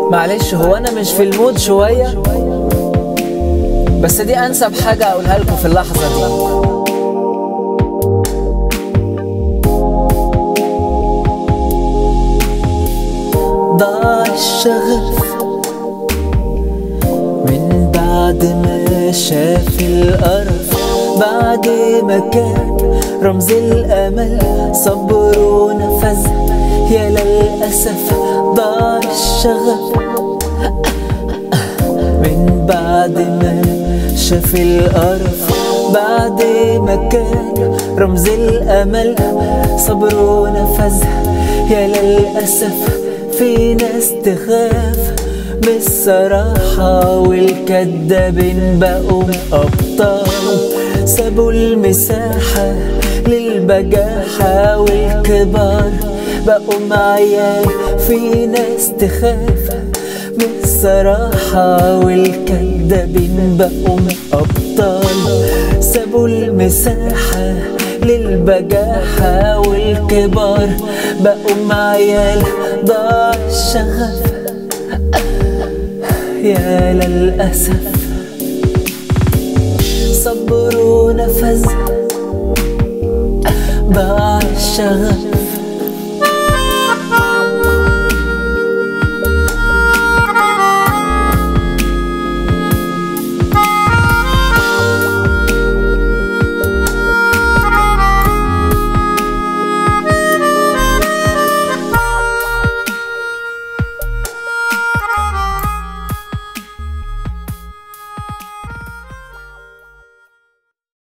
معلش هو انا مش في المود شويه بس دي انسب حاجه اقولها لكم في اللحظه دي ضاع الشغف من بعد ما شاف القرف بعد ما كان رمز الأمل صبر ونفذ يا للأسف ضاع الشغف من بعد ما شاف القرف بعد ما كان رمز الأمل صبر ونفذ يا للأسف في ناس تخاف بالصراحة والكدابين بقوا أبطال سابوا المساحة للبجاحة والكبار بقوا معيال في ناس تخاف بالصراحة والكدابين بقوا أبطال سابوا المساحة للبجاحة والكبار بقوا معيال ضاع الشغف يا للأسف صبر ونفذ ضاع الشغف